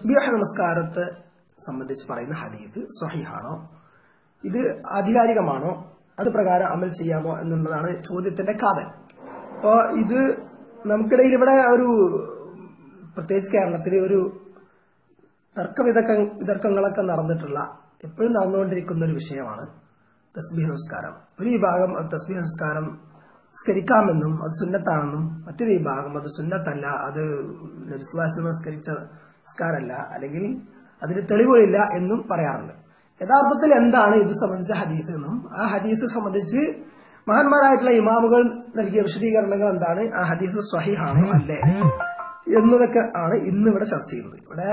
തസ്ബീഹ് നമസ്കാരത്തെ സംബന്ധിച്ച് പറയുന്ന ഹദീസ് സ്വഹിഹാണോ ഇത് ആധികാരികമാണോ അത് പ്രകാരം അമൽ ചെയ്യാമോ എന്നുള്ളതാണ് ചോദ്യത്തിന്റെ കാതൽ അപ്പോ ഇത് നമുക്കിടയിൽ ഇവിടെ ഒരു പ്രത്യേകിച്ച് കേരളത്തിൽ ഒരു തർക്ക വിതർക്ക വിതർക്കങ്ങളൊക്കെ നടന്നിട്ടുള്ള എപ്പോഴും നടന്നുകൊണ്ടിരിക്കുന്ന ഒരു വിഷയമാണ് തസ്ബീഹ് നമസ്കാരം ഒരു വിഭാഗം അത് തസ്ബീഹ് നമസ്കാരം സ്കരിക്കാമെന്നും അത് സുന്നത്താണെന്നും മറ്റൊരു വിഭാഗം അത് സുന്നത്തല്ല അത് നബിസ്വാസ് നമസ്കരിച്ച നമസ്കാരമല്ല അല്ലെങ്കിൽ അതിന് തെളിവുകളില്ല എന്നും പറയാറുണ്ട് യഥാർത്ഥത്തിൽ എന്താണ് ഇത് സംബന്ധിച്ച ഹദീസ് എന്നും ആ ഹദീസ് സംബന്ധിച്ച് മഹാന്മാരായിട്ടുള്ള ഇമാമുകൾ നൽകിയ വിശദീകരണങ്ങൾ എന്താണ് ആ ഹദീസ് സ്വഹിഹാണോ അല്ലേ എന്നതൊക്കെ ആണ് ഇന്ന് ഇവിടെ ചർച്ച ചെയ്യുന്നത് ഇവിടെ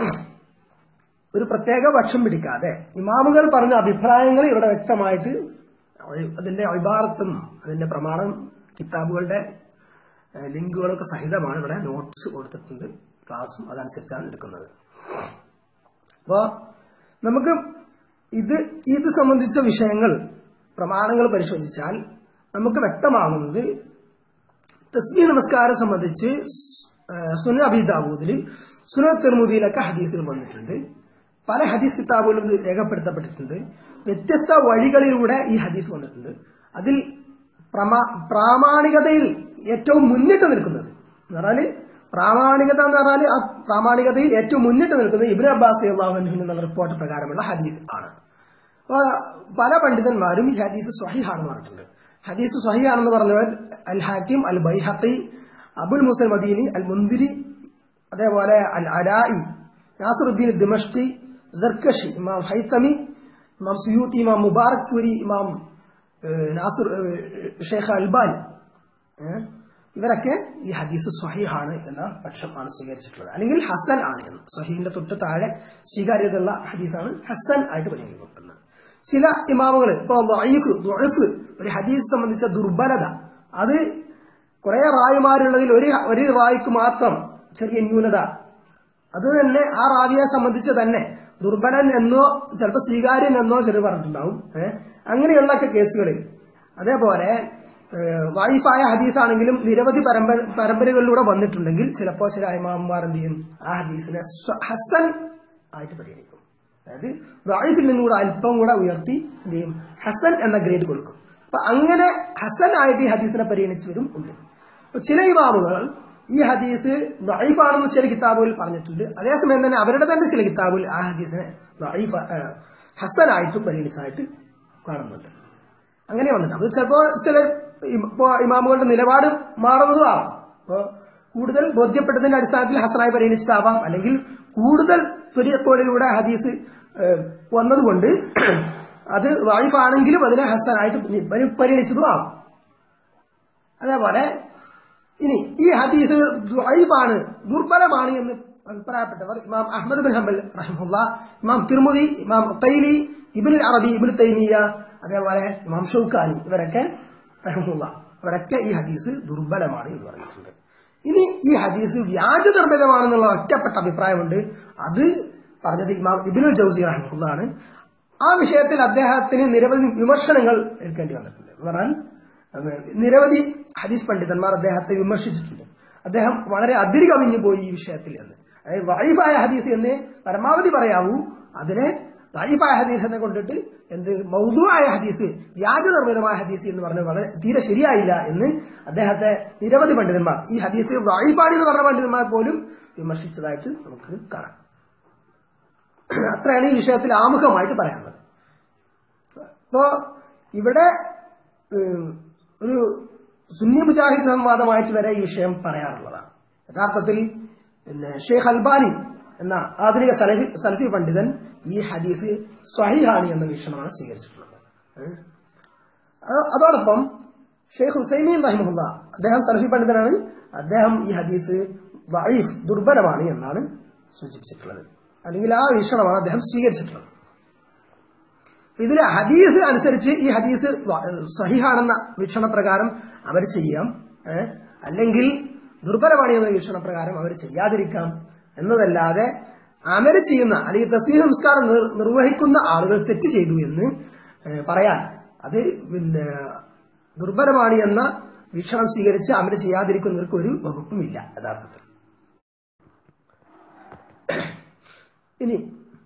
ഒരു പ്രത്യേക പക്ഷം പിടിക്കാതെ ഇമാമുകൾ പറഞ്ഞ അഭിപ്രായങ്ങൾ ഇവിടെ വ്യക്തമായിട്ട് അതിന്റെ അഭിഭാരത്തും അതിന്റെ പ്രമാണം കിതാബുകളുടെ ഏഹ്, ലിങ്കുകളൊക്കെ സഹിതമാണ് ഇവിടെ നോട്ട്സ് കൊടുത്തിട്ടുണ്ട് ക്ലാസ്സും അതനുസരിച്ചാണ് എടുക്കുന്നത് അപ്പോ നമുക്ക് ഇത് ഇത് സംബന്ധിച്ച വിഷയങ്ങൾ പ്രമാണങ്ങൾ പരിശോധിച്ചാൽ നമുക്ക് വ്യക്തമാകുന്നത് തസ്ബീ നമസ്കാരം സംബന്ധിച്ച് സുന അബിദാബൂദിൽ സുന തിർമുദിയിലൊക്കെ ഹദീസുകൾ വന്നിട്ടുണ്ട് പല ഹദീസ് കിതാബുകളും ഇത് രേഖപ്പെടുത്തപ്പെട്ടിട്ടുണ്ട് വ്യത്യസ്ത വഴികളിലൂടെ ഈ ഹദീസ് വന്നിട്ടുണ്ട് അതിൽ പ്രമാ- പ്രാമാണികതയിൽ ഏറ്റവും മുന്നിട്ട് നിൽക്കുന്നത് എന്ന് പറഞ്ഞാല് പ്രാമാണികത എന്ന് പറഞ്ഞാൽ ആ പ്രാമാണികതയിൽ ഏറ്റവും മുന്നിട്ട് നിൽക്കുന്നത് ഇബ്നു അബ്ബാസ് അള്ളാഹുവിൻ എന്നുള്ള റിപ്പോർട്ട് പ്രകാരമുള്ള ഹദീസ് ആണ് അപ്പൊ പല പണ്ഡിതന്മാരും ഈ ഹദീസ് സ്വഹിഹാണെന്ന് പറഞ്ഞിട്ടുണ്ട് ഹദീസ് സ്വഹിയാണെന്ന് പറഞ്ഞവർ അൽ ഹാക്കിം അൽ ബൈഹഖി അബുൽ മുസൽ മദീനി അൽ മുന്തിരി അതേപോലെ അൽ അലായി നാസറുദ്ദീൻ ദിമഷ്കി ജർക്കഷി ഇമാം ഹൈത്തമി ഇമാം സുയൂത്തി ഇമാം മുബാറക് ഫുരി ഇമാം ഏഹ്, നാസിർ ഏഹ്, ഷെയ്ഖ് അൽബാനി ഏഹ്, ഇവരൊക്കെ ഈ ഹദീസ് സ്വഹീഹാണ് എന്ന പക്ഷമാണ് സ്വീകരിച്ചിട്ടുള്ളത് അല്ലെങ്കിൽ ഹസൻ ആണ് എന്ന് സ്വഹീന്റെ തൊട്ട് താഴെ സ്വീകാര്യതയുള്ള ഹദീസാണ് ഹസൻ ആയിട്ട് പരിഗണിക്കപ്പെടുന്നത് ചില ഇമാമുകൾ ഇപ്പൊ ദഈഫ്, ദുഅഫ്, ഒരു ഹദീസ് സംബന്ധിച്ച ദുർബലത അത് കുറെ റായിമാരുള്ളതിൽ ഒരു ഒരു റായിക്ക് മാത്രം ചെറിയ ന്യൂനത അത് തന്നെ ആ റാവിയെ സംബന്ധിച്ച് തന്നെ ദുർബലൻ എന്നോ ചിലപ്പോൾ സ്വീകാര്യൻ എന്നോ ചിലർ പറഞ്ഞിട്ടുണ്ടാവും ഏഹ് അങ്ങനെയുള്ള ഒക്കെ കേസുകളിൽ അതേപോലെ ഏഹ് വായിഫായ ഹദീസാണെങ്കിലും നിരവധി പരമ്പര പരമ്പരകളിലൂടെ വന്നിട്ടുണ്ടെങ്കിൽ ചിലപ്പോൾ ചില ഇമാമുമാർ എന്ത് ചെയ്യും ആ ഹദീസിനെ സ്വ- ഹസൻ ആയിട്ട് പരിഗണിക്കും അതായത് വായിഫിൽ നിന്നും കൂടെ അല്പം കൂടെ ഉയർത്തി എന്ത് ചെയ്യും ഹസൻ എന്ന ഗ്രേഡ് കൊടുക്കും അപ്പൊ അങ്ങനെ ഹസൻ ആയിട്ട് ഈ ഹദീസിനെ പരിഗണിച്ചവരും ഉണ്ട് അപ്പൊ ചില ഇമാമുകൾ ഈ ഹദീസ് ദൈഫാണെന്ന് ചില കിതാബുകളിൽ പറഞ്ഞിട്ടുണ്ട് അതേസമയം തന്നെ അവരുടെ തന്നെ ചില കിതാബുകളിൽ ആ ഹദീസിനെ ദഈഫ്, ആ, ഹസനായിട്ടും പരിഗണിച്ചതായിട്ട് കാണുന്നുണ്ട് അങ്ങനെ വന്നിട്ട് അത് ചിലപ്പോ ചില ഇപ്പോ ഇമാമുകളുടെ നിലപാട് മാറുന്നതും ആവാം ഇപ്പോ കൂടുതൽ ബോധ്യപ്പെട്ടതിന്റെ അടിസ്ഥാനത്തിൽ ഹസനായി പരിഗണിച്ചതാവാം അല്ലെങ്കിൽ കൂടുതൽ തുര്യത്തോടിലൂടെ ഹദീസ് ഏഹ്, വന്നതുകൊണ്ട് അത് വായിഫാണെങ്കിലും അതിനെ ഹസനായിട്ട് പരി- പരിഗണിച്ചതും ആവാം അതേപോലെ ഇനി ഈ ഹദീസ് ദുഐഫാണ് ദുർബലമാണ് എന്ന് അഭിപ്രായപ്പെട്ടവർ ഇമാം അഹമ്മദ് ബിൻ ഹംബൽ റഹിമുല്ല ഇമാം തിർമുദി ഇമാം തൈലി ഇബിൻ അറബി ഇബിൻ തൈമിയ അതേപോലെ ഇമാം ഷൗക്കാനി ഇവരൊക്കെ റഹിമുല്ല ഇവരൊക്കെ ഈ ഹദീസ് ദുർബലമാണ് എന്ന് പറഞ്ഞിട്ടുണ്ട് ഇനി ഈ ഹദീസ് വ്യാജ നിർമ്മിതമാണെന്നുള്ള ഒറ്റപ്പെട്ട അഭിപ്രായമുണ്ട് അത് പറഞ്ഞത് ഇമാം ഇബിനുൽ ജൗസി റഹിമുള്ളാണ് ആ വിഷയത്തിൽ അദ്ദേഹത്തിന് നിരവധി വിമർശനങ്ങൾ ഏൽക്കേണ്ടി വന്നിട്ടുണ്ട് എന്ന് പറഞ്ഞാൽ അത് നിരവധി ഹദീസ് പണ്ഡിതന്മാർ അദ്ദേഹത്തെ വിമർശിച്ചിട്ടുണ്ട് അദ്ദേഹം വളരെ അതിരി കവിഞ്ഞു പോയി ഈ വിഷയത്തിൽ എന്ന് അതായത് വൈഫായ ഹദീസ് എന്ന് പരമാവധി പറയാവൂ അതിനെ വൈഫായ ഹദീസ് എന്നെ കൊണ്ടിട്ട് എന്ത് മൗതുവായ ഹദീസ് വ്യാജ നിർമ്മിതമായ ഹദീസ് എന്ന് പറഞ്ഞ് വളരെ തീരെ ശരിയായില്ല എന്ന് അദ്ദേഹത്തെ നിരവധി പണ്ഡിതന്മാർ ഈ ഹദീസ് വൈഫാണ് എന്ന് പറഞ്ഞ പണ്ഡിതന്മാർ പോലും വിമർശിച്ചതായിട്ട് നമുക്ക് കാണാം അത്രയാണ് ഈ വിഷയത്തിൽ ആമുഖമായിട്ട് പറയാനുള്ളത് അപ്പോ ഇവിടെ ഉം, ഒരു സുന്നി മുജാഹിദ് സംവാദമായിട്ട് വരെ ഈ വിഷയം പറയാറുള്ളതാണ് യഥാർത്ഥത്തിൽ പിന്നെ ഷെയ്ഖ് അൽബാനി എന്ന ആധുനിക സലഫി സലഫി പണ്ഡിതൻ ഈ ഹദീസ് സ്വഹിഹാനി എന്ന വീക്ഷണമാണ് സ്വീകരിച്ചിട്ടുള്ളത് ഏഹ്? അത് അതോടൊപ്പം ഷെയ്ഖ് ഹുസൈമീൻ റഹിമുല്ല അദ്ദേഹം സലഫി പണ്ഡിതനാണ് അദ്ദേഹം ഈ ഹദീസ് വൈഫ് ദുർബലമാണ് എന്നാണ് സൂചിപ്പിച്ചിട്ടുള്ളത് അല്ലെങ്കിൽ ആ വീക്ഷണമാണ് അദ്ദേഹം സ്വീകരിച്ചിട്ടുള്ളത് ഇതിലെ ഹദീസ് അനുസരിച്ച് ഈ ഹദീസ് വ- സഹിഹാണെന്ന വീക്ഷണപ്രകാരം അവർ ചെയ്യാം ഏ? അല്ലെങ്കിൽ ദുർബലമാണ് എന്ന വീക്ഷണപ്രകാരം അവർ ചെയ്യാതിരിക്കാം എന്നതല്ലാതെ അമല് ചെയ്യുന്ന അല്ലെങ്കിൽ തസ്ബീഹ് നമസ്കാരം നിർ- നിർവഹിക്കുന്ന ആളുകൾ തെറ്റ് ചെയ്തു എന്ന് ഏ, പറയാൻ അത് പിന്നെ ദുർബലമാണ് എന്ന വീക്ഷണം സ്വീകരിച്ച് അമല് ചെയ്യാതിരിക്കുന്നവർക്ക് ഒരു വകുപ്പുമില്ല യഥാർത്ഥത്തിൽ ഇനി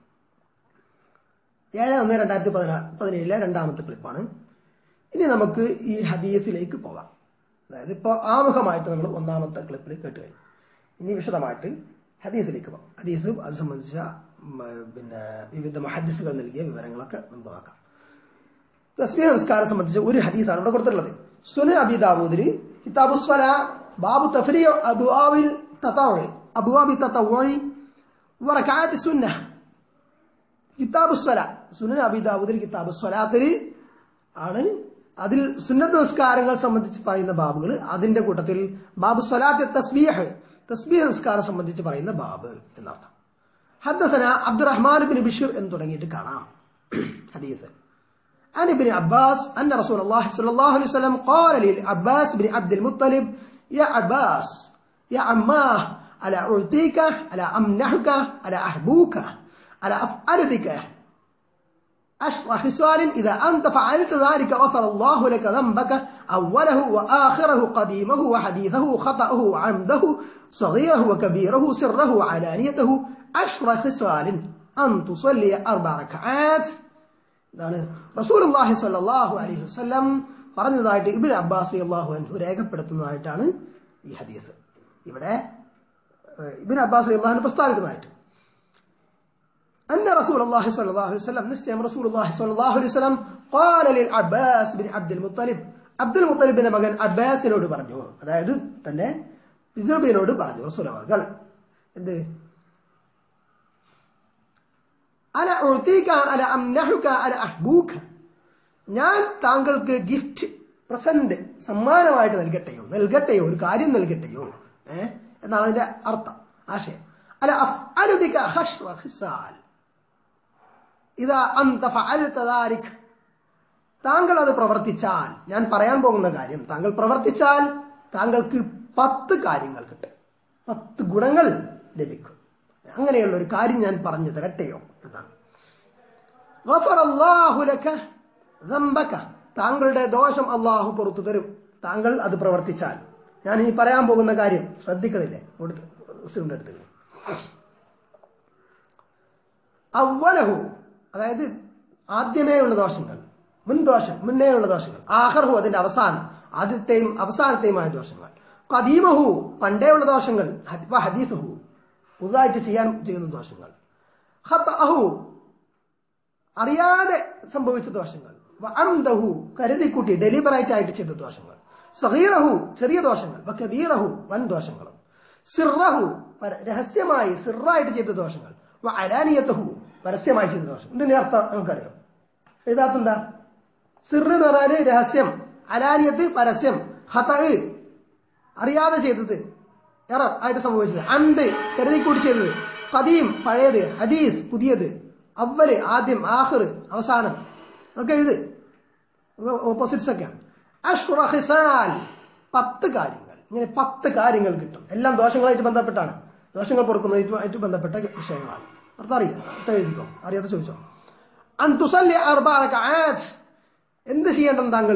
ഏഴ് ഒന്ന് രണ്ടായിരത്തി പതിനാ പതിനേഴിലെ രണ്ടാമത്തെ ക്ലിപ്പാണ് ഇനി നമുക്ക് ഈ ഹദീസിലേക്ക് പോകാം അതായത് ഇപ്പോൾ ആമുഖമായിട്ട് നമ്മൾ ഒന്നാമത്തെ ക്ലിപ്പിൽ കേട്ട് കഴിഞ്ഞു ഇനി വിശദമായിട്ട് ഹദീസിലേക്ക് പോകാം ഹദീസ് അത് സംബന്ധിച്ച ഉം, പിന്നെ വിവിധ മഹദീസുകൾ നൽകിയ വിവരങ്ങളൊക്കെ നമുക്ക് നോക്കാം തസ്ബീഹ് നമസ്കാരം സംബന്ധിച്ച് ഒരു ഹദീസാണ് ഇവിടെ കൊടുത്തിട്ടുള്ളത് സുന അബി ദാവൂദിൽ കിതാബു സ്വല ബാബു തഫരി അബുആബിൽ തതവി അബുആബി തതവി വറകാഅത്ത് സുന്ന കിതാബു സ്വല സുന അബി ദാവൂദിൽ കിതാബു സ്വലാത്തിൽ ആണ് അതിൽ സുന്നത്ത് നിസ്കാരങ്ങൾ സംബന്ധിച്ച് പറയുന്ന ബാബുകൾ അതിന്റെ കൂട്ടത്തിൽ ബാബു സ്വലാത്ത് തസ്ബീഹ് തസ്ബീഹ് നിസ്കാരം സംബന്ധിച്ച് പറയുന്ന ബാബ് എന്നർത്ഥം ഹദ്ദസന അബ്ദുറഹ്മാൻ ബിൻ ബിഷിർ എന്ന് തുടങ്ങിയിട്ട് കാണാം ഹദീസ് عن ابن عباس أن رسول الله صلى الله عليه وسلم قال للعباس بن عبد المطلب يا عباس يا عماه ألا أعطيك ألا أمنحك ألا أحبوك ألا أفعل بك عشر خصال إذا أنت فعلت ذلك غفر الله لك ذنبك أوله وآخره قديمه وحديثه خطأه وعمده صغيره وكبيره سره وعلانيته عشر خصال أن تصلي أربع ركعات ഇതാണ് റസൂലുള്ളാഹി സ്വല്ലല്ലാഹു അലൈഹി വസല്ലം പറഞ്ഞതായിട്ട് ഇബ്നു അബ്ബാസ് റളിയല്ലാഹു അൻഹു രേഖപ്പെടുത്തുന്നതായിട്ടാണ് ഈ ഹദീസ് ഇവിടെ ഏഹ്, ഇബ്നു അബ്ബാസ് റളിയല്ലാഹു അൻഹു പ്രസ്താവിക്കുന്നതായിട്ട് أن رسول الله صلى الله عليه وسلم نستيم رسول الله صلى الله عليه وسلم قال للعباس بن عبد المطلب അബ്ദുൽ മുത്തലിബിന്റെ മകൻ അബ്ബാസിനോട് പറഞ്ഞു അതായത് തന്നെ പിതൃബിനോട് പറഞ്ഞു റസൂൽ അവർ എന്ത് അല ഉഴ്ത്തീക്ക അല അംനഹുക അല അഹ്ബൂക്ക ഞാൻ താങ്കൾക്ക് ഗിഫ്റ്റ് പ്രസന്റ് സമ്മാനമായിട്ട് നൽകട്ടെയോ നൽകട്ടെയോ ഒരു കാര്യം നൽകട്ടെയോ ഏ എന്നാണ് അതിന്റെ അർത്ഥം ആശയം അല അഫ്അലു ബിക ഹഷ്റ ഖിസാൽ ഇതാ അന്ത ഫഅൽത ദാലിക് താങ്കൾ അത് പ്രവർത്തിച്ചാൽ ഞാൻ പറയാൻ പോകുന്ന കാര്യം താങ്കൾ പ്രവർത്തിച്ചാൽ താങ്കൾക്ക് പത്ത് കാര്യങ്ങൾ കിട്ടും പത്ത് ഗുണങ്ങൾ ലഭിക്കും അങ്ങനെയുള്ള ഒരു കാര്യം ഞാൻ പറഞ്ഞു തരട്ടെയോ എന്നാണ് ഗഫറല്ലാഹു ലക ദംബക. താങ്കളുടെ ദോഷം അള്ളാഹു പുറത്തു തരും താങ്കൾ അത് പ്രവർത്തിച്ചാൽ ഞാൻ ഈ പറയാൻ പോകുന്ന കാര്യം ശ്രദ്ധിക്കണില്ലേ എടുത്ത് അവലഹു അതായത് ആദ്യമേ ഉള്ള ദോഷങ്ങൾ മുൻദോഷം മുന്നേ ഉള്ള ദോഷങ്ങൾ ആഹർഹു അതിന്റെ അവസാനം ആദ്യത്തെയും അവസാനത്തെയുമായ ദോഷങ്ങൾ കദീമഹു പണ്ടേ ഉള്ള ദോഷങ്ങൾ ഹദ്- വ ഹദീസുഹു പുതുതായിട്ട് ചെയ്യാൻ ചെയ്യുന്ന ദോഷങ്ങൾ ഹത്തഅഹു അറിയാതെ സംഭവിച്ച ദോഷങ്ങൾ വ അംദഹു കരുതിക്കൂട്ടി ഡെലിബറേറ്റ് ആയിട്ട് ചെയ്ത ദോഷങ്ങൾ സഹീറഹു ചെറിയ ദോഷങ്ങൾ വ കബീറഹു വൻ ദോഷങ്ങളും സിറഹു പര- രഹസ്യമായി സിറായിട്ട് ചെയ്ത ദോഷങ്ങൾ വ അലാനിയത്തഹു പരസ്യമായി ചെയ്ത ദോഷം ഇതിന്റെ അർത്ഥം നമുക്കറിയാം എഴുതാത്തെന്താ സിറ് എന്ന് പറഞ്ഞാല് രഹസ്യം അലാനിയത്ത് പരസ്യം ഹത അറിയാതെ ചെയ്തത് എറർ ആയിട്ട് സംഭവിച്ചത് അന്ത് കരുതിക്കൂടി ചെയ്തത് കദീം പഴയത് ഹദീസ് പുതിയത് അവല് ആദ്യം ആഹിർ അവസാനം ഒക്കെ എഴുത് ഓപ്പോസിറ്റ്സ് ഒക്കെയാണ് അഷ്റ ഹിസാൽ പത്ത് കാര്യങ്ങൾ ഇങ്ങനെ പത്ത് കാര്യങ്ങൾ കിട്ടും എല്ലാം ദോഷങ്ങളായിട്ട് ബന്ധപ്പെട്ടാണ് ദോഷങ്ങൾ പൊറുക്കുന്നതുമായിട്ട് ബന്ധപ്പെട്ട വിഷയങ്ങളാണ് അർത്ഥം അറിയാം അർത്ഥം എഴുതിക്കോ അറിയാതെ ചോദിച്ചോ അൻതുസല്ലി അർബഅ റകഅത്ത് എന്ത് ചെയ്യേണ്ടത് താങ്കൾ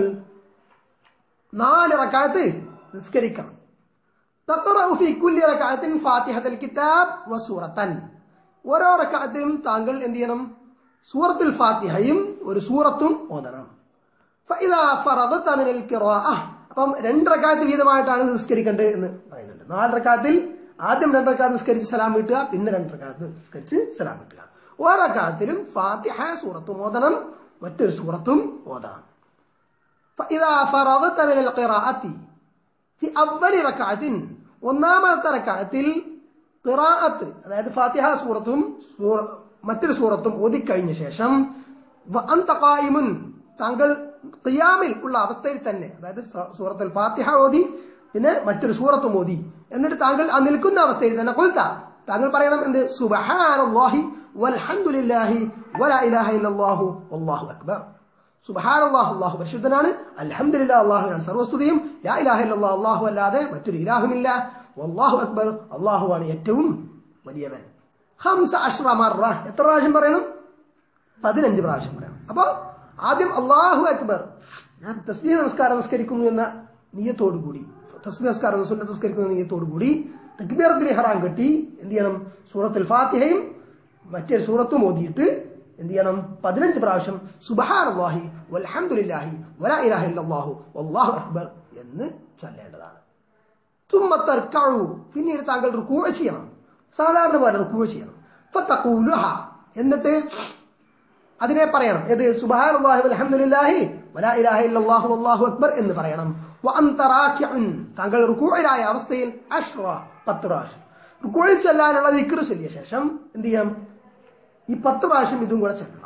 നാല് റക്കാത്ത് നിസ്കരിക്കണം തഖറഉ ഫീ കുല്ലി റകഅത്തിൻ ഫാത്തിഹത്തുൽ കിതാബ് വസൂറത്തൻ ഓരോ റകഅത്തിലും താങ്കൾ എന്ത് ചെയ്യണം സൂറത്തുൽ ഫാത്തിഹയും ഒരു സൂറത്തും ഓതണം ഫഇദാ ഫറദത മിനൽ ഖിറാഅ അപ്പം രണ്ട് റകഅത്ത് വീതമായിട്ടാണ് നിസ്കരിക്കേണ്ടത് എന്ന് പറയുന്നുണ്ട് നാല് റകഅത്തിൽ ആദ്യം രണ്ട് റകഅത്ത് നിസ്കരിച്ച് സലാം വീട്ടുക പിന്നെ രണ്ട് റകഅത്ത് നിസ്കരിച്ച് സലാം വീട്ടുക ഓരോ റകഅത്തിലും ഫാത്തിഹ സൂറത്തും ഓതണം മറ്റൊരു സൂറത്തും ഓതണം فإذا فرغت من القراءة في أول ركعة ഒന്നാമത്തെ റക്കാത്തിൽ ഖിറാഅത്ത് അതായത് ഫാത്തിഹ സൂറത്തും സൂറ മറ്റൊരു സൂറത്തും ഓതിക്കഴിഞ്ഞ ശേഷം വ അന്ത ഖായിമുൻ താങ്കൾ ഖിയാമിൽ ഉള്ള അവസ്ഥയിൽ തന്നെ അതായത് സ- സൂറത്തുൽ ഫാത്തിഹ ഓതി പിന്നെ മറ്റൊരു സൂറത്തും ഓതി എന്നിട്ട് താങ്കൾ ആ നിൽക്കുന്ന അവസ്ഥയിൽ തന്നെ കൊൽത്ത താങ്കൾ പറയണം എന്ത് സുബ്ഹാനല്ലാഹി വൽഹംദുലില്ലാഹി വലാ ഇലാഹ ഇല്ലല്ലാഹു വല്ലാഹു അക്ബർ സുബഹാനല്ലാഹു അല്ലാഹു പരിശുദ്ധനാണ് അൽഹംദുലില്ലാ അല്ലാഹുവിനാണ് സർവസ്തുതിയും ലാ ഇലാഹ ഇല്ലല്ലാഹ് അല്ലാഹു അല്ലാതെ മറ്റൊരു ഇലാഹുമില്ല വല്ലാഹു അക്ബർ അല്ലാഹുവാണ് ഏറ്റവും വലിയവൻ ഹംസ അഷ്റ മറ എത്ര പ്രാവശ്യം പറയണം പതിനഞ്ച് പ്രാവശ്യം പറയണം അപ്പൊ ആദ്യം അള്ളാഹു അക്ബർ ഞാൻ തസ്ബീഹ് നമസ്കാരം നമസ്കരിക്കുന്നു എന്ന നീയത്തോടു കൂടി തസ്ബീഹ് നമസ്കാരം സുന്നത്ത് നമസ്കരിക്കുന്ന നീയത്തോടു കൂടി തക്ബീറത്തിൽ ഹറാം കെട്ടി എന്ത് ചെയ്യണം സൂറത്തുൽ ഫാത്തിഹയും മറ്റൊരു സൂറത്തും ഓതിയിട്ട് എന്ത് ചെയ്യണം പതിനഞ്ച് പ്രാവശ്യം സുബഹാനല്ലാഹി വൽഹംദുലില്ലാഹി വലാ ഇലാഹ ഇല്ലല്ലാഹു വല്ലാഹു അക്ബർ എന്ന് ചൊല്ലേണ്ടതാണ് തുമ്മത്തർക്കഴു പിന്നീട് താങ്കൾ റുക്കൂ ചെയ്യണം സാധാരണ പോലെ റുക്കൂ ചെയ്യണം ഫത്തഖൂലുഹ എന്നിട്ട് അതിനെ പറയണം ഏത് സുബ്ഹാനല്ലാഹി വൽഹംദുലില്ലാഹി വലാ ഇലാഹ ഇല്ലല്ലാഹു വല്ലാഹു അക്ബർ എന്ന് പറയണം വഅൻത റാക്കിഉൻ താങ്കൾ റുകൂഇലായ അവസ്ഥയിൽ അഷ്റ പത്ത് പ്രാവശ്യം റുകൂഇൽ ചെല്ലാനുള്ള ദിക്ർ ചൊല്ലിയ ശേഷം എന്ത് ചെയ്യാം ഈ പത്ത് പ്രാവശ്യം ഇതും കൂടെ ചെല്ലണം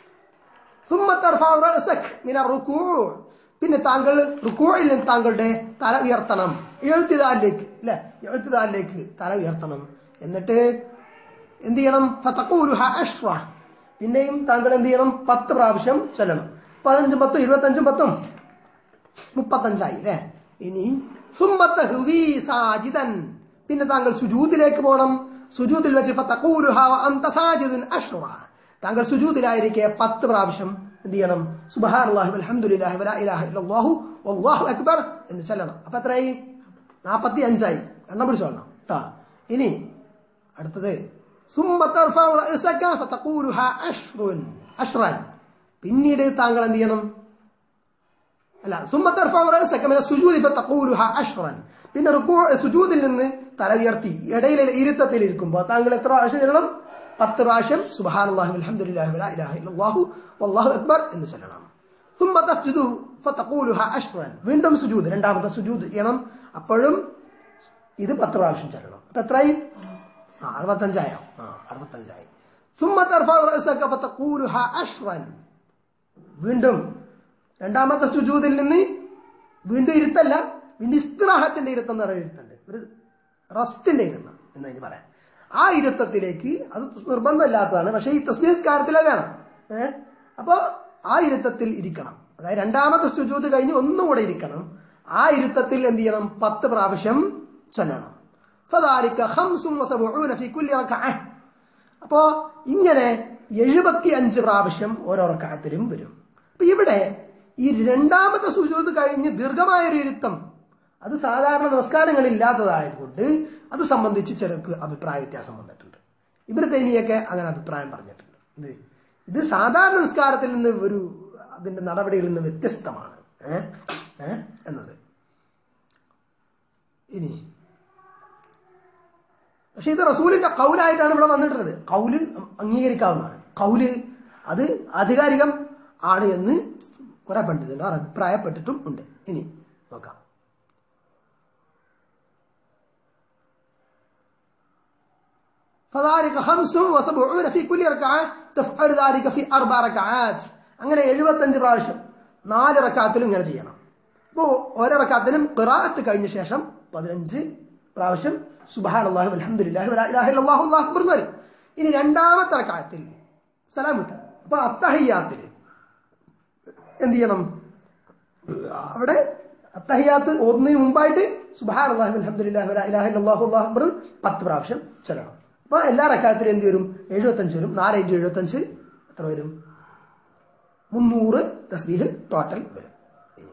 ثم ترفع رأسك من الركوع പിന്നെ താങ്കൾ റുക്കൂയിൽ നിന്ന് താങ്കളുടെ തല ഉയർത്തണം എഴുത്തിതാലിലേക്ക് അല്ലെ എഴുത്തിതാലിലേക്ക് തല ഉയർത്തണം എന്നിട്ട് എന്ത് ചെയ്യണം ഫതഖൂലുഹ അഷ്റ പിന്നെയും താങ്കൾ എന്ത് ചെയ്യണം പത്ത് പ്രാവശ്യം ചൊല്ലണം പതിനഞ്ചും പത്തും ഇരുപത്തഞ്ചും പത്തും മുപ്പത്തഞ്ചായി അല്ലേ ഇനി സുമ്മത്ത ഹുവി സാജിദൻ പിന്നെ താങ്കൾ സുജൂദിലേക്ക് പോകണം സുജൂദിൽ വെച്ച് ഫതഖൂലുഹ വഅൻത സാജിദുൻ അഷ്റ താങ്കൾ സുജൂദിലായിരിക്കെ പത്ത് പ്രാവശ്യം എന്ത് ചെയ്യണം സുബ്ഹാനല്ലാഹി വൽഹംദുലില്ലാഹി വലാ ഇലാഹ ഇല്ലല്ലാഹു വല്ലാഹു അക്ബർ എന്ന് ചൊല്ലണം അപ്പൊ എത്രയായി നാൽപ്പത്തി അഞ്ചായി എണ്ണം പിടിച്ചോളണം കേട്ടോ ഇനി അടുത്തത് ثم ترفع رأسك فتقولها عشر عشرا പിന്നീട് താങ്കൾ എന്ത് ചെയ്യണം അല്ല ثم ترفع رأسك من السجود فتقولها عشرا പിന്നെ റുക്കൂ സുജൂദിൽ നിന്ന് തല ഉയർത്തി ഇടയിൽ ഇരുത്തത്തിൽ ഇരിക്കുമ്പോൾ താങ്കൾ എത്ര പ്രാവശ്യം ചെല്ലണം പത്ത് പ്രാവശ്യം സുബ്ഹാനല്ലാഹി വൽഹംദുലില്ലാഹി വലാ ഇലാഹ ഇല്ലല്ലാഹു വല്ലാഹു അക്ബർ എന്ന് ചൊല്ലണം ثم تسجد فتقولها عشرا വീണ്ടും സുജൂദ് രണ്ടാമത്തെ സുജൂദ് ചെയ്യണം അപ്പോഴും ഇത് പത്ത് പ്രാവശ്യം ചെല്ലണം അപ്പൊ എത്രയായി ആ അറുപത്തഞ്ചായോ ആ അറുപത്തഞ്ചായി ثم ترفع رأسك فتقولها عشرا വീണ്ടും രണ്ടാമത്തെ സുജൂദിൽ നിന്ന് വീണ്ടും ഇരുത്തല്ല വീണ്ടും ഇസ്തിറാഹത്തിന്റെ ഇരുത്തം എന്ന് പറയുന്ന ഇരുത്തുണ്ട് ഒരു റസ്റ്റിന്റെ ഇരുത്തം എന്ന് എനിക്ക് പറയാം ആ ഇരുത്തത്തിലേക്ക് അത് നിർബന്ധമില്ലാത്തതാണ് പക്ഷേ ഈ തസ്ബീസ്കാരത്തിലെ വേണം ഏഹ് അപ്പോ ആ ഇരുത്തത്തിൽ ഇരിക്കണം അതായത് രണ്ടാമത്തെ സുജൂത് കഴിഞ്ഞ് ഒന്നുകൂടെ ഇരിക്കണം ആ ഇരുത്തത്തിൽ എന്ത് ചെയ്യണം പത്ത് പ്രാവശ്യം ചൊല്ലണം ഫദാലിക ഖംസും വസബഊന ഫീ കുല്ലി റക്അഹ് അപ്പോ ഇങ്ങനെ എഴുപത്തി അഞ്ച് പ്രാവശ്യം ഓരോ റക്കായത്തിലും വരും അപ്പൊ ഇവിടെ ഈ രണ്ടാമത്തെ സുജൂത് കഴിഞ്ഞ് ദീർഘമായ ഒരു ഇരുത്തം അത് സാധാരണ നമസ്കാരങ്ങളിൽ ഇല്ലാത്തതായതുകൊണ്ട് അത് സംബന്ധിച്ച് ചിലർക്ക് അഭിപ്രായ വ്യത്യാസം വന്നിട്ടുണ്ട് ഇവര് തേമിയൊക്കെ അങ്ങനെ അഭിപ്രായം പറഞ്ഞിട്ടുണ്ട് ഇത് ഇത് സാധാരണ നിസ്കാരത്തിൽ നിന്ന് ഒരു അതിന്റെ നടപടിയിൽ നിന്ന് വ്യത്യസ്തമാണ് ഏഹ് ഏഹ് എന്നത് ഇനി പക്ഷെ ഇത് റസൂലിന്റെ കൗലായിട്ടാണ് ഇവിടെ വന്നിട്ടുള്ളത് കൗല് അംഗീകരിക്കാവുന്നതാണ് കൗല് അത് ആധികാരികം ആണ് എന്ന് കുറെ പണ്ഡിതന്മാർ അഭിപ്രായപ്പെട്ടിട്ടും ഉണ്ട് ഇനി നോക്കാം فذلك خمس وسبعون في كل ركعة تفعل ذلك في أربع ركعات അങ്ങനെ എഴുപത്തഞ്ച് പ്രാവശ്യം നാല് റക്കാത്തിലും ഇങ്ങനെ ചെയ്യണം അപ്പോൾ ഓരോ റക്കാത്തിലും ഖിറാഅത്ത് കഴിഞ്ഞ ശേഷം പതിനഞ്ച് പ്രാവശ്യം സുബ്ഹാനല്ലാഹി വൽഹംദുലില്ലാഹി വലാ ഇലാഹ ഇല്ലല്ലാഹു അല്ലാഹു അക്ബർ എന്ന് വരും ഇനി രണ്ടാമത്തെ റക്കാത്തിൽ സലാം വിട്ടു അപ്പൊ അത്തഹിയാത്തിൽ എന്ത് ചെയ്യണം അവിടെ അത്തഹിയാത്ത് ഓതുന്നതിന് മുമ്പായിട്ട് സുബ്ഹാനല്ലാഹി വൽഹംദുലില്ലാഹി വലാ ഇലാഹ ഇല്ലല്ലാഹു അല്ലാഹു അക്ബർ പത്ത് പ്രാവശ്യം ചൊല്ലണം അപ്പൊ എല്ലാ റക്കാത്തിലും എന്ത് വരും എഴുപത്തഞ്ച് വരും നാല് ഇഞ്ച് എഴുപത്തഞ്ച് എത്ര വരും മുന്നൂറ് തസ്ബീഹ് ടോട്ടൽ വരും ഇനി.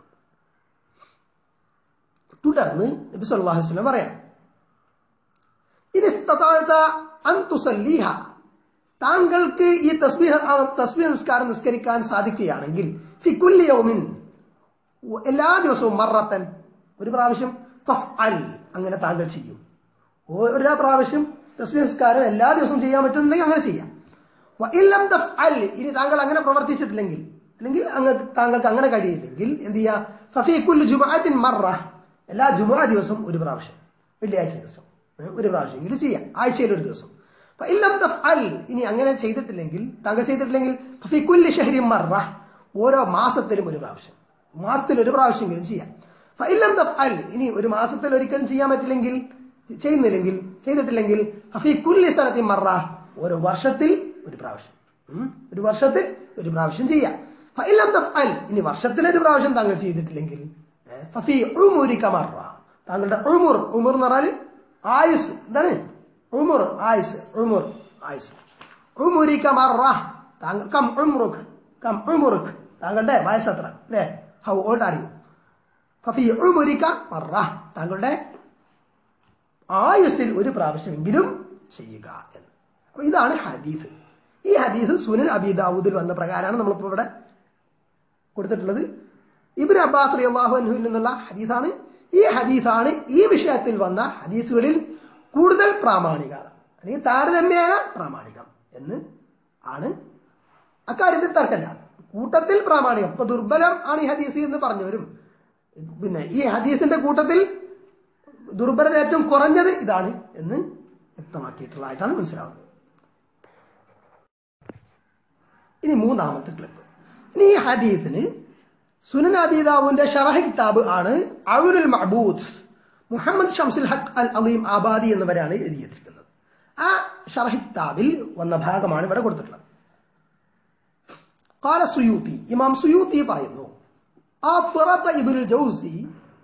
തുടർന്ന് നബി സല്ലല്ലാഹു അലൈഹി വസല്ലം പറയാം ഇനി ഇസ്തതാഅത അൻ തുസല്ലീഹ താങ്കൾക്ക് ഈ തസ്ബീഹ് ആ തസ്ബീഹ് നിസ്കാരം നിസ്കരിക്കാൻ സാധിക്കുകയാണെങ്കിൽ ഫി കുല്ലി യൗമിൻ എല്ലാ ദിവസവും മറത്തൻ ഒരു പ്രാവശ്യം ഫഫ്അൽ അങ്ങനെ താങ്കൾ ചെയ്യും ഒരു പ്രാവശ്യം തസ്ബീഹ് നിസ്കാരം എല്ലാ ദിവസവും ചെയ്യാൻ പറ്റുന്നുണ്ടെങ്കിൽ അങ്ങനെ ചെയ്യാം വഇല്ലം തഫ്അൽ ഇനി താങ്കൾ അങ്ങനെ പ്രവർത്തിച്ചിട്ടില്ലെങ്കിൽ അല്ലെങ്കിൽ അങ്ങ് താങ്കൾക്ക് അങ്ങനെ കഴിയില്ലെങ്കിൽ എന്ത് ചെയ്യുക ഫഫി കുല്ലു ജുമുഅത്തിൻ മറ എല്ലാ ജുമുഅ ദിവസവും ഒരു പ്രാവശ്യം വെള്ളിയാഴ്ച ദിവസം ഏ, ഒരു പ്രാവശ്യമെങ്കിലും ചെയ്യാം ആഴ്ചയിൽ ഒരു ദിവസം ഫഇല്ലം തഫ്അൽ ഇനി അങ്ങനെ ചെയ്തിട്ടില്ലെങ്കിൽ താങ്കൾ ചെയ്തിട്ടില്ലെങ്കിൽ ഫഫി കുല്ലി ഷഹരി മറ ഓരോ മാസത്തിലും ഒരു പ്രാവശ്യം മാസത്തിൽ ഒരു പ്രാവശ്യമെങ്കിലും ചെയ്യാം ഫഇല്ലം തഫ്അൽ ഇനി ഒരു മാസത്തിൽ ഒരിക്കലും ചെയ്യാൻ പറ്റില്ലെങ്കിൽ ചെയ്യുന്നില്ലെങ്കിൽ ചെയ്തിട്ടില്ലെങ്കിൽ ഫഫി കുല്ലി സനത്തി മറ ഓരോ വർഷത്തിൽ ഒരു പ്രാവശ്യം ഉം? ഒരു വർഷത്തിൽ ഒരു പ്രാവശ്യം ചെയ്യാം ഫഇല്ലം തഫ്അൽ ഇനി വർഷത്തിൽ ഒരു പ്രാവശ്യം താങ്കൾ ചെയ്തിട്ടില്ലെങ്കിൽ ഏ, ഫഫി ഉമുരിക മറ താങ്കളുടെ ഉമുർ ഉമുർ എന്ന് പറഞ്ഞാൽ ആയുസ് എന്താണ് ഉമുർ ആയുസ് ഉമുർ ആയുസ് ഉമുരിക മറ താങ്കൾ കം ഉംറുക് കം ഉമുറുക് താങ്കളുടെ വയസ്സ് എത്ര അല്ലേ ഹൗ ഓൾഡ് ആർ യു ഫഫി ഉമുരിക മറ താങ്കളുടെ ആയുസ്സിൽ ഒരു പ്രാവശ്യമെങ്കിലും ചെയ്യുക എന്ന് അപ്പൊ ഇതാണ് ഹദീസ് ഈ ഹദീസ് സുനൻ അബി ദാവൂദിൽ വന്ന പ്രകാരമാണ് നമ്മളിപ്പോൾ ഇവിടെ കൊടുത്തിട്ടുള്ളത് ഇബിൻ അബ്ബാസ് അള്ളാഹു അൻഹുവിൽ നിന്നുള്ള ഹദീസാണ് ഈ ഹദീസാണ് ഈ വിഷയത്തിൽ വന്ന ഹദീസുകളിൽ കൂടുതൽ പ്രാമാണികത അല്ലെങ്കിൽ താരതമ്യേന പ്രാമാണികം എന്ന് ആണ് അക്കാര്യത്തിൽ തർക്കമില്ല കൂട്ടത്തിൽ പ്രാമാണികം ഇപ്പൊ ദുർബലം ആണ് ഈ ഹദീസ് എന്ന് പറഞ്ഞവരും പിന്നെ ഈ ഹദീസിന്റെ കൂട്ടത്തിൽ ദുർബലത ഏറ്റവും കുറഞ്ഞത് ഇതാണ് എന്ന് വ്യക്തമാക്കിയിട്ടുള്ളതായിട്ടാണ് മനസ്സിലാവുന്നത് ഇനി മൂന്നാമത്തെ ക്ലിപ്പ് ഇനി ഈ ഹദീസിന് സുനൻ അബീദാവുന്റെ ഷറഹ കിതാബ് ആണ് അവുലുൽ മഅബൂദ് മുഹമ്മദ് ഷംസുൽ ഹഖ് അൽ അലീം ആബാദി എന്നിവരാണ് എഴുതിയിരിക്കുന്നത് ആ ഷറഹ കിതാബിൽ വന്ന ഭാഗമാണ് ഇവിടെ കൊടുത്തിട്ടുള്ളത് قال السيوطي إمام سيوطي പറയുന്നു أفرط ابن الجوزي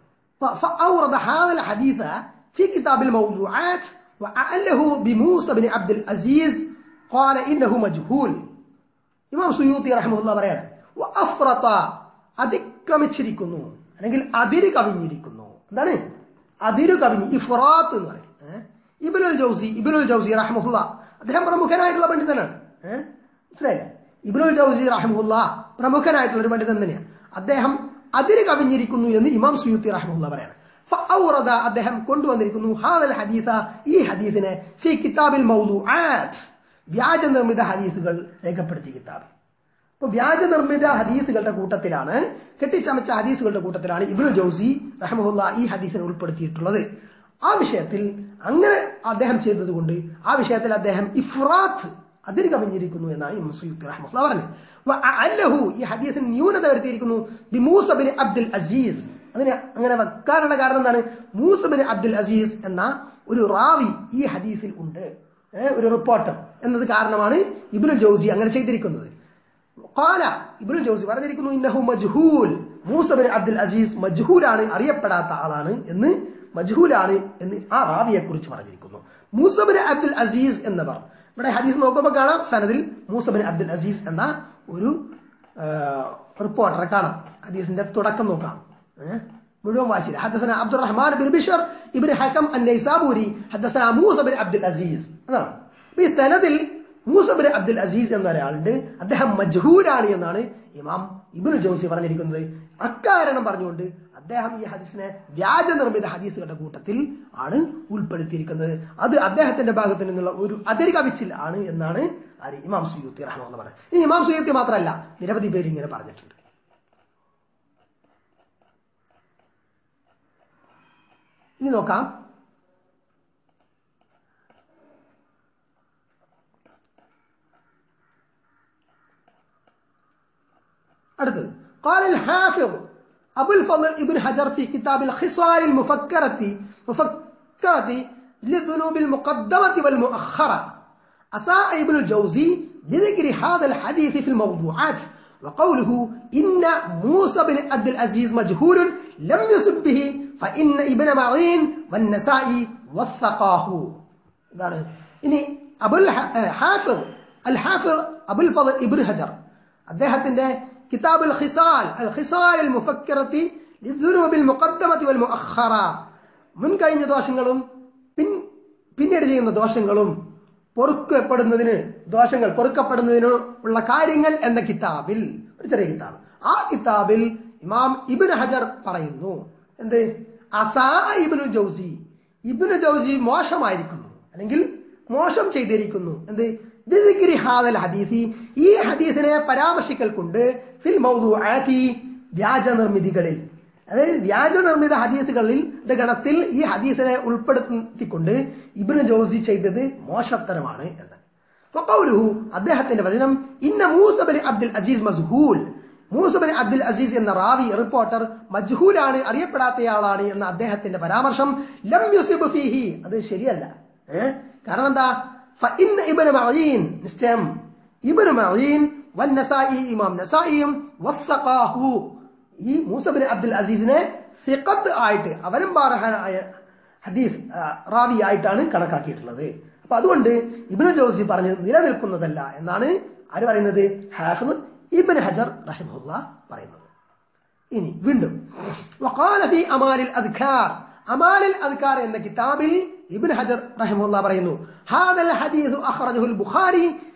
فأورد هذا الحديث في كتاب الموضوعات وأعله بموسى بن عبد العزيز قال إنه مجهول ഇമാം സുയൂത്തി റഹ്മുല്ല പറയാണ് അഫ്രത്ത അതിക്രമിച്ചിരിക്കുന്നു അല്ലെങ്കിൽ അതിര് കവിഞ്ഞിരിക്കുന്നു എന്താണ് അതിര് കവിഞ്ഞ് ഇഫ്റാത്ത് എന്ന് പറയും ഏഹ്? ഇബ്നുൽ ജൗസി ഇബ്നുൽ ജൗസി റഹ്മുല്ല അദ്ദേഹം പ്രമുഖനായിട്ടുള്ള പണ്ഡിതനാണ് ഏഹ്? മനസ്സിലായില്ലേ ഇബ്നുൽ ജൗസി റഹ്മുല്ല പ്രമുഖനായിട്ടുള്ള ഒരു പണ്ഡിതൻ തന്നെയാണ് അദ്ദേഹം അതിര് കവിഞ്ഞിരിക്കുന്നു എന്ന് ഇമാം സുയൂത്തി റഹ്മുല്ല പറയാണ് ഫഔറദ അദ്ദേഹം കൊണ്ടുവന്നിരിക്കുന്നു ഹാദൽ ഹദീസ ഈ ഹദീസിനെ ഫി കിതാബിൽ മൗദൂആത്ത് വ്യാജ നിർമ്മിത ഹദീസുകൾ രേഖപ്പെടുത്തിയ കിതാബ് അപ്പൊ വ്യാജ നിർമ്മിത ഹദീസുകളുടെ കൂട്ടത്തിലാണ് കെട്ടിച്ചമച്ച ഹദീസുകളുടെ കൂട്ടത്തിലാണ് ഇബ്നു ജൗസി റഹ്മുല്ല ഈ ഹദീസിനെ ഉൾപ്പെടുത്തിയിട്ടുള്ളത് ആ വിഷയത്തിൽ അങ്ങനെ അദ്ദേഹം ചെയ്തതുകൊണ്ട് ആ വിഷയത്തിൽ അദ്ദേഹം ഇഫ്രാത്ത് അതിന് കവിഞ്ഞിരിക്കുന്നു എന്നാണ് ഇമാം സുയൂത്തി റഹ്മുല്ല പറഞ്ഞത് വ അല്ലഹു ഈ ഹദീസിന് ന്യൂനത വരുത്തിയിരിക്കുന്നു ബി മൂസ ബിൻ അബ്ദുൽ അസീസ് അതിന് അങ്ങനെ വെക്കാനുള്ള കാരണം എന്താണ് മൂസ ബിൻ അബ്ദുൽ അസീസ് എന്ന ഒരു റാവി ഈ ഹദീസിൽ ഉണ്ട് ഏ, ഒരു റിപ്പോർട്ടർ എന്നത് കാരണമാണ് ഇബ്നുൽ ജൗസി അങ്ങനെ ചെയ്തിരിക്കുന്നത് ഖാല ഇബ്നുൽ ജൗസി പറഞ്ഞിരിക്കുന്നു ഇന്നഹു മജ്ഹൂൽ മൂസ ബിൻ അബ്ദുൽ അസീസ് മജ്ഹൂലാണ് അറിയപ്പെടാത്ത ആളാണ് എന്ന് മജ്ഹൂലാണ് എന്ന് ആ റാവിയെ കുറിച്ച് പറഞ്ഞിരിക്കുന്നു മൂസ ബിൻ അബ്ദുൽ അസീസ് എന്നവർ ഇവിടെ ഹദീസ് നോക്കുമ്പോൾ കാണാം സനദിൽ മൂസ ബിൻ അബ്ദുൽ അസീസ് എന്ന ഒരു ആ, റിപ്പോർട്ടറെ കാണാം ഹദീസിന്റെ തുടക്കം നോക്കാം ഏഹ്? മുഴുവൻ വായിച്ചില്ല ഹദ്ദസന അബ്ദുറഹ്മാൻ ബിൻ ബിഷർ ഇബ്ൻ ഹക്കം അന്നൈസാബൂരി ഹദ്ദസന മൂസ ബിൻ അബ്ദുൽ അസീസ് അതാണ് അപ്പൊ ഈ സനദിൽ മൂസ ബിൻ അബ്ദുൽ അസീസ് എന്ന ഒരാളുണ്ട് അദ്ദേഹം മജ്ഹൂലാണ് എന്നാണ് ഇമാം ഇബ്നു ജോസി പറഞ്ഞിരിക്കുന്നത് അക്കാരണം പറഞ്ഞുകൊണ്ട് അദ്ദേഹം ഈ ഹദീസിനെ വ്യാജ നിർമ്മിത ഹദീസുകളുടെ കൂട്ടത്തിൽ ആണ് ഉൾപ്പെടുത്തിയിരിക്കുന്നത് അത് അദ്ദേഹത്തിന്റെ ഭാഗത്ത് നിന്നുള്ള ഒരു അതിര് കവിച്ചിൽ ആണ് എന്നാണ് ആര് ഇമാം സുയൂത്തി റഹ്മാൻ പറയുന്നത് ഇനി ഇമാം സുയൂത്തി മാത്രമല്ല നിരവധി പേര് ഇങ്ങനെ പറഞ്ഞിട്ടുണ്ട് ഇനി നോക്കാം അടുത്തത് قال الحافظ أبو الفضل ابن حجر في كتاب الخصال المفكرة مفكرة للذنوب المقدمة والمؤخرة أساء ابن الجوزي بذكر هذا الحديث في الموضوعات وقوله إن موسى بن عبد العزيز مجهول لم يسب به فإن ابن معين والنسائي وثقاه ഇതാണ് ഇനി അബുൽ ഹ- ഏ, ഹാഫിദ് അൽ ഹാഫിദ് അബുൽ ഫദൽ ഇബ്നു ഹജർ അദ്ദേഹത്തിന്റെ കിതാബ് അൽ ഖിസാൽ അൽ ഖിസാൽ അൽ മുഫക്കിറത്തി ലിദ്ദുനൂബിൽ മുഖദ്ദമത്തി വൽ മുഅഖറ മുൻകഴിഞ്ഞ ദോഷങ്ങളും പിൻ പിന്നീട് ചെയ്യുന്ന ദോഷങ്ങളും പൊറുക്കപ്പെടുന്നതിന് ദോഷങ്ങൾ പൊറുക്കപ്പെടുന്നതിന് ഉള്ള കാര്യങ്ങൾ എന്ന കിതാബിൽ ഒരു ചെറിയ കിതാബ് ആ കിതാബിൽ ഇമാം ഇബിൻ ഹജർ പറയുന്നു എന്ത് അസാ ഇബിനു ജൗസി ഇബിനു ജൗസി മോശമായിരിക്കുന്നു അല്ലെങ്കിൽ മോശം ചെയ്തിരിക്കുന്നു എന്ത് ബിസിക്രി ഹാദൽ ഹദീസി ഈ ഹദീസിനെ പരാമർശിക്കൽ കൊണ്ട് ഫിൽ മൗദൂആത്തി വ്യാജ നിർമ്മിതികളിൽ അതായത് വ്യാജ നിർമ്മിത ഹദീസുകളിൽ ന്റെ ഗണത്തിൽ ഈ ഹദീസിനെ ഉൾപ്പെടുത്തിക്കൊണ്ട് ഇബ്നു ജോസി ചെയ്തത് മോശത്തരമാണ് എന്ന് ഫഖൗലുഹു അദ്ദേഹത്തിന്റെ വചനം ഇന്ന മൂസബിൻ അബ്ദുൽ അസീസ് മസ്ഹൂൽ മൂസബിൻ അബ്ദുൽ അസീസ് എന്ന റാവി റിപ്പോർട്ടർ മജ്ഹൂലാണ് അറിയപ്പെടാത്തയാളാണ് എന്ന അദ്ദേഹത്തിന്റെ പരാമർശം ലം യുസിബ് ഫീഹി അത് ശരിയല്ല ഏ? കാരണം എന്താ ഫഇന്ന ഇബ്നു മഅീൻ നിശ്ചയം ഇബ്നു മഅീൻ വന്നസായി ഇമാം നസായിയും വസ്സഖാഹു ഈ മൂസബിൻ അബ്ദുൽ അസീസിനെ സിഖത്ത് ആയിട്ട് അവരും ബാറഹാനായ ഹദീസ് ആ, റാവി ആയിട്ടാണ് കണക്കാക്കിയിട്ടുള്ളത് അപ്പൊ അതുകൊണ്ട് ഇബ്നു ജോസി പറഞ്ഞത് നിലനിൽക്കുന്നതല്ല എന്നാണ് ആര് പറയുന്നത് ഹാഫിദ് ഇബ്ൻ ഹജർ റഹിമുല്ല പറയുന്നത് ഇനി വീണ്ടും വഖാല ഫി അമാലിൽ അദ്കാർ അമാലിൽ അദ്കാർ എന്ന കിതാബിൽ ഇബ്ൻ ഹജർ റഹിമുല്ല പറയുന്നു ഹാദൽ ഹദീസ് അഖ്റജഹു അൽ ബുഖാരി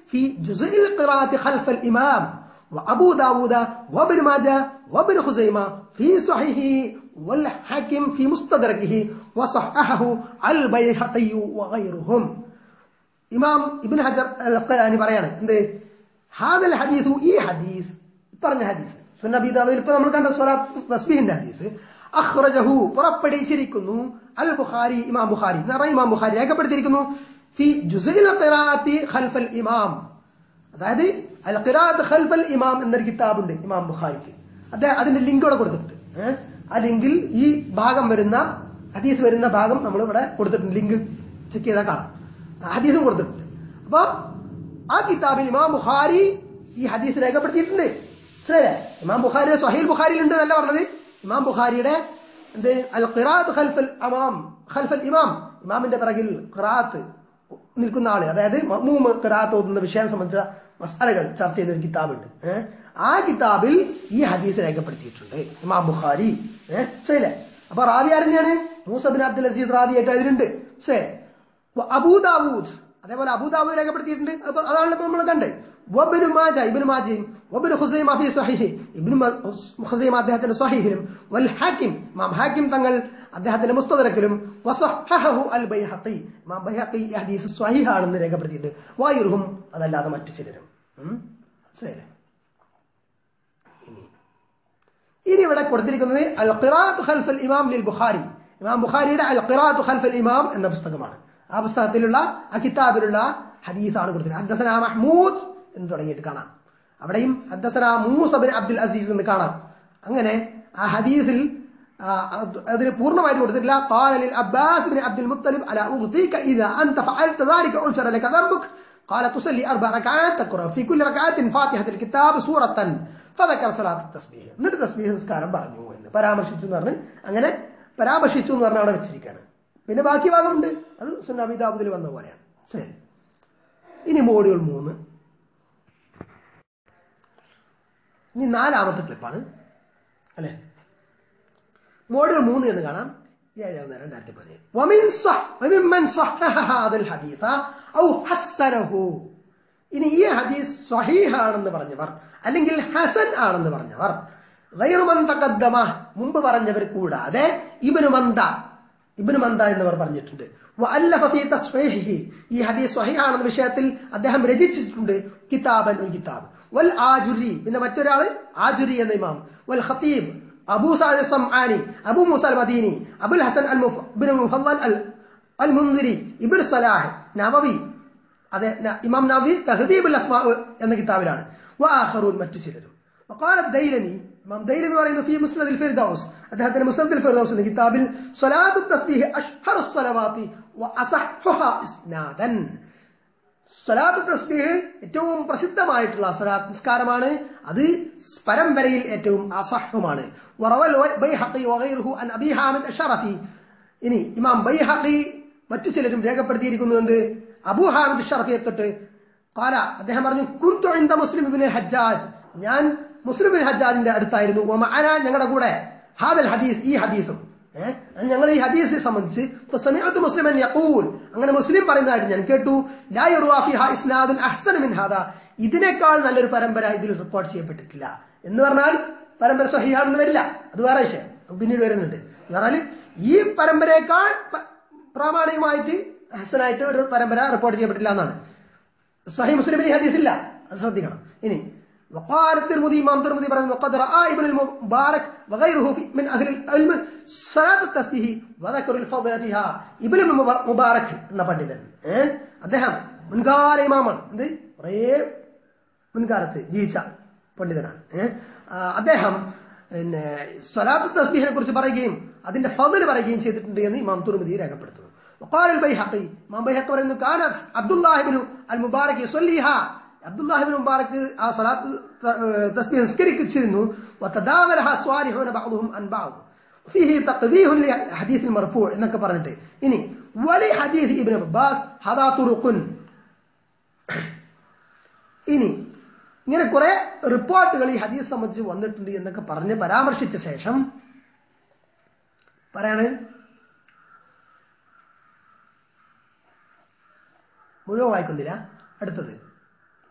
في جزء القراءة خلف الإمام وأبو داود وابن ماجه وابن خزيمة في صحيحه والحاكم في مستدركه وصححه البيهقي وغيرهم ഇമാം ഇബിൻ ഹജർ അൽ അഫ്ഗാനി പറയാണ് എന്ത് ഹാദൽ ഹദീസു ഈ ഹദീസ് പറഞ്ഞ ഹദീസ് സുന്നബീദാവിൽ ഇപ്പൊ നമ്മൾ കണ്ട സ്വലാത്ത് തസ്ബീഹിന്റെ ഹദീസ് അഖ്റജഹു പുറപ്പെടുവിച്ചിരിക്കുന്നു അൽ ബുഖാരി ഇമാം ബുഖാരി എന്ന് പറഞ്ഞാൽ ഇമാം ബുഖാരി രേഖപ്പെടുത്തിയിരിക്കുന്നു ഫി ജുസൈൽ ഖിറാഅത്തി ഖൽഫൽ ഇമാം അതായത് അൽ ഖിറാഅത്ത് ഖൽഫൽ ഇമാം എന്നൊരു കിതാബുണ്ട് ഇമാം ബുഖാരിക്ക് അദ്ദേഹം അതിന്റെ ലിങ്ക് ഇവിടെ കൊടുത്തിട്ടുണ്ട് ഏഹ്? ആ ലിങ്കിൽ ഈ ഭാഗം വരുന്ന ഹദീസ് വരുന്ന ഭാഗം നമ്മൾ ഇവിടെ കൊടുത്തിട്ടുണ്ട് ലിങ്ക് ചെക്ക് ചെയ്താൽ കാണാം ഹദീസും കൊടുത്തിട്ടുണ്ട് അപ്പൊ ആ കിതാബിൽ ഇമാം ബുഖാരി ഈ ഹദീസ് രേഖപ്പെടുത്തിയിട്ടുണ്ട് മനസ്സിലായില്ലേ ഇമാം ബുഖാരിയുടെ സഹീൽ ബുഖാരിയിലുണ്ട് എന്നല്ല പറഞ്ഞത് ഇമാം ബുഖാരിയുടെ എന്ത് അൽ ഖിറാത്ത് ഖൽഫൽ അമാം ഖൽഫൽ ഇമാം ഇമാമിന്റെ പിറകിൽ ഖിറാത്ത് നിൽക്കുന്ന ആള് അതായത് മമ്മൂമ് ഖിറാത്ത് ഓതുന്ന വിഷയം സംബന്ധിച്ച മസാലകൾ ചർച്ച ചെയ്ത ഒരു കിതാബുണ്ട് ഏഹ്? ആ കിതാബിൽ ഈ ഹദീസ് രേഖപ്പെടുത്തിയിട്ടുണ്ട് ഇമാം ബുഖാരി ഏഹ് ശരിയല്ലേ അപ്പൊ റാവി ആരെന്നെയാണ് മൂസബിൻ അബ്ദുൽ അസീസ് റാവി ആയിട്ട് അതിലുണ്ട് ശരി അബൂദാവൂദ് അതേപോലെ അബൂദാവൂദ് രേഖപ്പെടുത്തിയിട്ടുണ്ട് അപ്പൊ അതാണ് ഇപ്പൊ നമ്മൾ കണ്ട് വബിനു മാജ ഇബ്നു മാജയും വബിനു ഖുസൈമ ഫീ സ്വഹീഹി ഇബ്നു മ- ഖുസൈമ അദ്ദേഹത്തിന്റെ സ്വഹീഹിലും വൽ ഹാക്കിം ഇമാം ഹാക്കിം തങ്ങൾ അദ്ദേഹത്തിന്റെ മുസ്തദരക്കിലും വസഹഹു അൽ ബൈഹഖി ഇമാം ബൈഹഖി ഈ ഹദീസ് സ്വഹീഹാണെന്ന് രേഖപ്പെടുത്തിയിട്ടുണ്ട് വായുറുഹും അതല്ലാതെ മറ്റു ചിലരും ഉം? മനസ്സിലായില്ലേ ഇനി ഇനി ഇവിടെ കൊടുത്തിരിക്കുന്നത് അൽ ഖിറാത്ത് ഖൽഫൽ ഇമാം ലിൽ ബുഖാരി ഇമാം ബുഖാരിയുടെ അൽ ഖിറാത്ത് ഖൽഫൽ ഇമാം എന്ന പുസ്തകമാണ് ആ പുസ്തകത്തിലുള്ള ആ കിതാബിലുള്ള ഹദീസാണ് കൊടുത്തിരിക്കുന്നത് ഹദ്ദസന മഹ്മൂദ് എന്ന് തുടങ്ങിയിട്ട് കാണാം അവിടെയും ഹദ്ദസന മൂസ ബിൻ അബ്ദുൽ അസീസ് എന്ന് കാണാം അങ്ങനെ ആ ഹദീസിൽ ആ, അത് അതിന് പൂർണ്ണമായിട്ട് കൊടുത്തിട്ടില്ല قال للعباس بن عبد المطلب الا اعطيك اذا انت فعلت ذلك غفر لك ذنبك قال تصلي اربع ركعات تقرا في كل ركعه فاتحه الكتاب سوره فذكر صلاه التسبيح എന്നിട്ട് തസ്ബീഹ് നിസ്കാരം പറഞ്ഞു എന്ന് പരാമർശിച്ചു എന്ന് പറഞ്ഞ് അങ്ങനെ പരാമർശിച്ചു എന്ന് പറഞ്ഞ് അവിടെ വെച്ചിരിക്കുകയാണ് പിന്നെ ബാക്കി ഭാഗമുണ്ട് അത് സുന്നാബിദാബുദിൽ വന്ന പോലെയാണ് ശരി ഇനി മോഡ്യൂൾ മൂന്ന് ഇനി നാലാമത്തെ ക്ലിപ്പാണ് അല്ലേ മോഡ്യൂൾ മൂന്ന് എന്ന് കാണാം ഏഴ് ഒന്ന് രണ്ടായിരത്തി പതിനേഴ് വമിൻ സ്വഹ് വമിമ്മൻ സ്വഹഹ ഹാദൽ ഹദീസ ഔ ഹസ്സനഹു ഇനി ഈ ഹദീസ് സ്വഹീഹാണെന്ന് പറഞ്ഞവർ അല്ലെങ്കിൽ ഹസൻ ആണെന്ന് പറഞ്ഞവർ ഗൈറുമൻ തഖദ്ദമ മുമ്പ് പറഞ്ഞവർ കൂടാതെ ഇബ്നു മന്ദ ഇബ്നു മന്ദ എന്നിവർ പറഞ്ഞിട്ടുണ്ട് വഅല്ലഫ ഫീ തസ്ഹീഹിഹി ഈ ഹദീസ് സ്വഹീഹാണെന്ന വിഷയത്തിൽ അദ്ദേഹം രചിച്ചിട്ടുണ്ട് കിതാബൻ ഒരു കിതാബ് വൽ ആജുരി പിന്നെ മറ്റൊരാള് ആജുരി എന്ന ഇമാം വൽ Khatib Abu Saad Samani Abu Musa അൽ മദീനി അബുൽ ഹസൻ അൽ മുഫ് ഇബ്നു മുഫദ്ദൽ അൽ അൽ മുൻദിരി ഇബ്നു സലാഹ് നവവി അതെ ന- ഇമാം നവി തഹദീബുൽ അസ്മാ എന്ന കിതാബിലാണ് വആഖറൂൻ മറ്റു ചിലരും وقال الديلمي ഇമാം ദൈലമി പറയുന്നു ഫി മുസ്നദ് അൽ ഫിർദൗസ് അദ്ദേഹത്തിന്റെ മുസ്നദ് അൽ ഫിർദൗസ് എന്ന കിതാബിൽ സ്വലാത്തു തസ്ബീഹ് അഷ്ഹറു സ്വലവാത്തി വഅസഹ്ഹുഹാ ഇസ്നാദൻ സ്വലാത്ത് തസ്ബീഹ് ഏറ്റവും പ്രസിദ്ധമായിട്ടുള്ള സ്വലാത്ത് നിസ്കാരമാണ് അത് പരമ്പരയിൽ ഏറ്റവും അസഹ്യമാണ് വറവൽ ബൈഹഖി വഗൈറുഹു അൻ അബി ഹാമിദ് അഷ്റഫി ഇനി ഇമാം ബൈഹഖി മറ്റു ചിലരും രേഖപ്പെടുത്തിയിരിക്കുന്നു എന്ത് അബൂ ഹാമിദ് ഷറഫിയെ തൊട്ട് കാല അദ്ദേഹം പറഞ്ഞു കുന്തു ഇന്ദ മുസ്ലിം ഇബ്നു ഹജ്ജാജ് ഞാൻ മുസ്ലിം ഇബ്നു ഹജ്ജാജിന്റെ അടുത്തായിരുന്നു ഒമഅന ഞങ്ങളുടെ കൂടെ ഹാദൽ ഹദീസ് ഈ ഹദീസും ഏഹ് ഞങ്ങൾ ഈ ഹദീസിനെ സംബന്ധിച്ച് ഫസമിഅതു മുസ്ലിമൻ യഖൂൽ അങ്ങനെ മുസ്ലിം പറയുന്നതായിട്ട് ഞാൻ കേട്ടു ലാ യുർവാ ഫിഹാ ഇസ്നാദുൻ അഹ്സന മിൻ ഹാദാ ഇതിനേക്കാൾ നല്ലൊരു പരമ്പര ഇതിൽ റിപ്പോർട്ട് ചെയ്യപ്പെട്ടിട്ടില്ല എന്ന് പറഞ്ഞാൽ പരമ്പര സഹിയാണെന്ന് വരില്ല അത് വേറെ വിഷയം അത് പിന്നീട് വരുന്നുണ്ട് എന്ന് പറഞ്ഞാൽ ഈ പരമ്പരയേക്കാൾ പ- പ്രാമാണികമായിട്ട് ഹസനായിട്ട് ഒരു പരമ്പര റിപ്പോർട്ട് ചെയ്യപ്പെട്ടില്ല എന്നാണ് സഹി മുസ്ലിമിൽ ഈ ഹദീസ് ഇല്ല അത് ശ്രദ്ധിക്കണം ഇനി وقال الترمذي امام الترمذي برضه وقد راى ابن المبارك وغيره في من اهل العلم صلاه التسبيح وذكر الفضل فيها ابن المبارك എന്ന പണ്ഡിതൻ ഏഹ് അദ്ദേഹം മുൻകാല ഇമാമാണ് എന്ത് കുറേ മുൻകാലത്ത് ജീവിച്ച പണ്ഡിതനാണ് ഏഹ് ആ, അദ്ദേഹം പിന്നെ സ്വലാത്ത് തസ്ബീഹിനെ കുറിച്ച് പറയുകയും അതിന്റെ ഫضل പറയുകയും ചെയ്തിട്ടുണ്ട് എന്ന് ഇമാം തുർമുദി രേഖപ്പെടുത്തുന്നു وقال البيهقي ഇമാം ബൈഹഖി പറയുന്നു കാന അബ്ദുല്ലാഹി ഇബ്നു അൽ മുബാറക് യുസല്ലിഹാ അബ്ദുല്ലാഹി ഇബ്നു മുബാറക് ആ സ്വലാത്ത് തസ്ബീഹ് നിസ്കരിച്ചിരുന്നു വതദാവലഹ സ്വാലിഹൂന ബഅദുഹും അൻ ബഅദ് فيه تقبيه لحديث المرفوع എന്നൊക്കെ പറഞ്ഞിട്ട് ഇനി വലി ഹദീസ് ഇബ്നു അബ്ബാസ് ഹദാ തുറുഖുൻ ഇനി ഇങ്ങനെ കുറെ റിപ്പോർട്ടുകൾ ഈ ഹദീസ് സംബന്ധിച്ച് വന്നിട്ടുണ്ട് എന്നൊക്കെ പറഞ്ഞ് പരാമർശിച്ച ശേഷം പറയാണ് മുഴുവൻ വായിക്കുന്നില്ല അടുത്തത്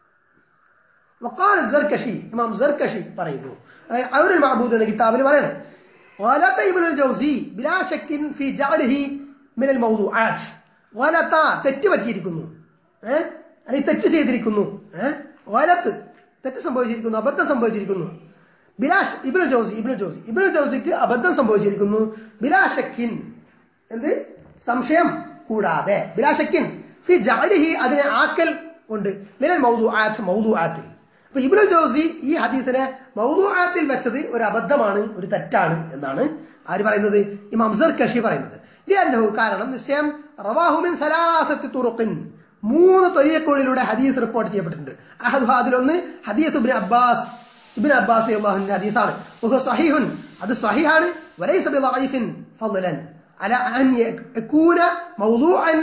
വക്കാൽ സർക്കഷി ഇമാം സർക്കഷി പറയുന്നു അവരുൽ മഹബൂദ് എന്ന കിതാബിൽ പറയണേ غلط ابن الجوزي بلا شك في جعله من الموضوعات غلط തെറ്റ് പറ്റിയിരിക്കുന്നു ഏഹ് അല്ലെങ്കിൽ തെറ്റ് ചെയ്തിരിക്കുന്നു ഏഹ് വലത്ത് തെറ്റ് സംഭവിച്ചിരിക്കുന്നു അബദ്ധം സംഭവിച്ചിരിക്കുന്നു ബിലാഷ് ഇബ്നു ജോസി ഇബ്നു ജോസി ഇബ്നു ജോസിക്ക് അബദ്ധം സംഭവിച്ചിരിക്കുന്നു ബിലാഷക്കിൻ എന്ത് സംശയം കൂടാതെ ബിലാഷക്കിൻ ഫി ജഅലിഹി അതിനെ ആക്കൽ കൊണ്ട് മിനൽ മൗദൂആത്ത് മൗദൂആത്തിൽ അപ്പൊ ഇബ്നു ജോസി ഈ ഹദീസിനെ മൗദൂആത്തിൽ വെച്ചത് ഒരു അബദ്ധമാണ് ഒരു തെറ്റാണ് എന്നാണ് ആര് പറയുന്നത് ഇമാം സർക്കഷി പറയുന്നത് ലിഅന്നഹു കാരണം നിശ്ചയം റവാഹു മിൻ സലാസത്തി തുറുഖിൻ മൂന്ന് തൊലിയക്കോളിലൂടെ ഹദീസ് റിപ്പോർട്ട് ചെയ്യപ്പെട്ടിട്ടുണ്ട് അഹദ് അതിലൊന്ന് ഹദീസ് ഇബ്നു അബ്ബാസ് ഇബ്നു അബ്ബാസ് റളിയല്ലാഹുവിന്റെ ഹദീസാണ് വഹു സഹീഹുൻ അത് സഹീഹാണ് വലൈസ ബിളൈഫിൻ ഫضلا على ان يكون موضوعا